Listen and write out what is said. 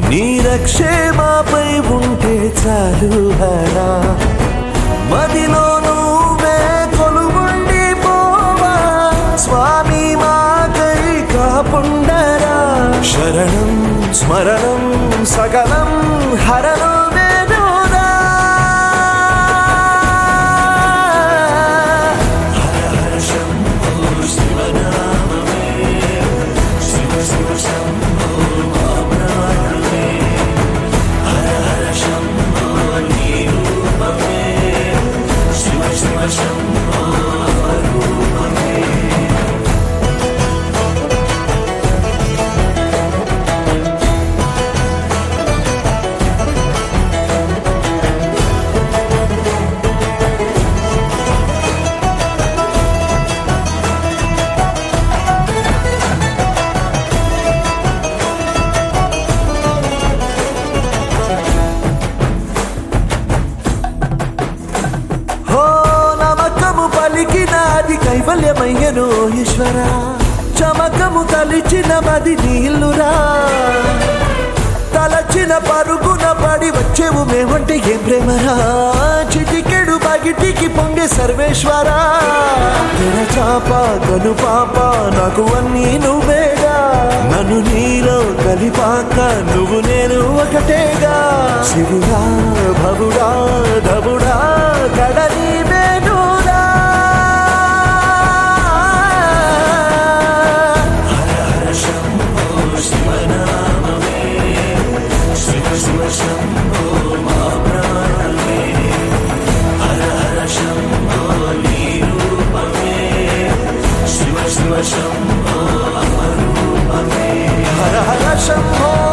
నీ రక్షేమాపై ఉంటే చాలు హరా మదిలో నువ్వే కొలువుండి పోవా స్వామి మాకై కాపుండరా శరణం స్మరణం సకలం హరణం వేదోరా హర హర శంభో శివనామమే శివ శివ శంభో మామనామమే హర హర శంభో నీ రూపమే శివ శివ శంభో రూపమే హో నమకము పలికినాది కైవల్యమయ్యను ఈశ్వర చమకము తలిచిన మది నీళ్ళురా తలచిన పరుగున పడి వచ్చేవు మేమంటే ఏం ప్రేమరా చిటికెడు బగిటికి పొంగే సర్వేశ్వరా తెర చాప కను పాప నాకు అన్నీ నువ్వేగా నన్ను నీలో కలిపాక నువ్వు నేను ఒకటేగా శివుడా భవుడా ధవుడా కడని మేనురా హర హర శంభో శివనామమే శివ శివ శంభో మా ప్రాణమే హర హర శంభో నీ రూపమే శివ శివ శంభో అమరూపమే హర హర శంభో